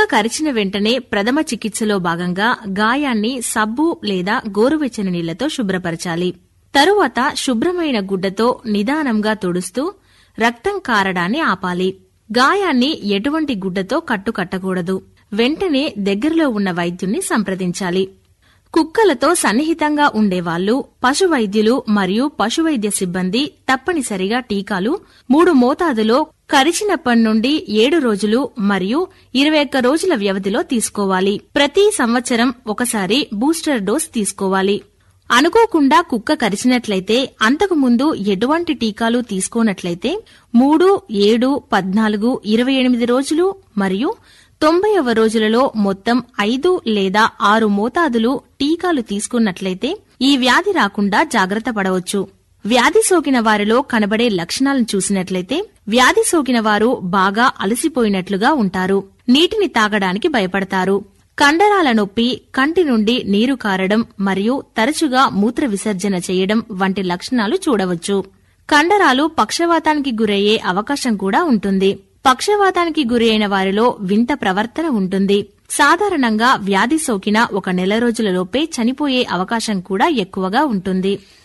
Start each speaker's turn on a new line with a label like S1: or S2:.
S1: కరిచిన వెంటనే ప్రథమ చికిత్సలో భాగంగా గాయాన్ని సబ్బు లేదా గోరువెచ్చని నీళ్లతో శుభ్రపరచాలి తరువాత శుభ్రమైన గుడ్డతో నిదానంగా తుడుస్తూ రక్తం కారడాన్ని ఆపాలి గాయాన్ని ఎటువంటి గుడ్డతో కట్టుకట్టకూడదు వెంటనే దగ్గరలో ఉన్న వైద్యుణ్ణి సంప్రదించాలి కుక్కలతో సన్నిహితంగా ఉండేవాళ్లు పశువైద్యులు మరియు పశువైద్య సిబ్బంది తప్పనిసరిగా టీకాలు మూడు మోతాదులో కరిచినప్పటి నుండి ఏడు రోజులు మరియు ఇరవై ఒక్క రోజుల వ్యవధిలో తీసుకోవాలి ప్రతి సంవత్సరం ఒకసారి బూస్టర్ డోస్ తీసుకోవాలి అనుకోకుండా కుక్క కరిచినట్లయితే అంతకు ముందు ఎటువంటి టీకాలు తీసుకోనట్లయితే మూడు ఏడు పద్నాలుగు ఇరవై ఎనిమిది రోజులు మరియు తొంభైవ రోజులలో మొత్తం ఐదు లేదా ఆరు మోతాదులు టీకాలు తీసుకున్నట్లయితే ఈ వ్యాధి రాకుండా జాగ్రత్త పడవచ్చు వ్యాధి సోకిన వారిలో కనబడే లక్షణాలను చూసినట్లయితే వ్యాధి సోకిన వారు బాగా అలసిపోయినట్లుగా ఉంటారు నీటిని తాగడానికి భయపడతారు కండరాల నొప్పి కంటి నుండి నీరు కారడం మరియు తరచుగా మూత్ర విసర్జన చేయడం వంటి లక్షణాలు చూడవచ్చు కండరాలు పక్షవాతానికి గురయ్యే అవకాశం కూడా ఉంటుంది పక్షవాతానికి గురి అయిన వారిలో వింత ప్రవర్తన ఉంటుంది సాధారణంగా వ్యాధి సోకిన ఒక నెల రోజులలోపే చనిపోయే అవకాశం కూడా ఎక్కువగా ఉంటుంది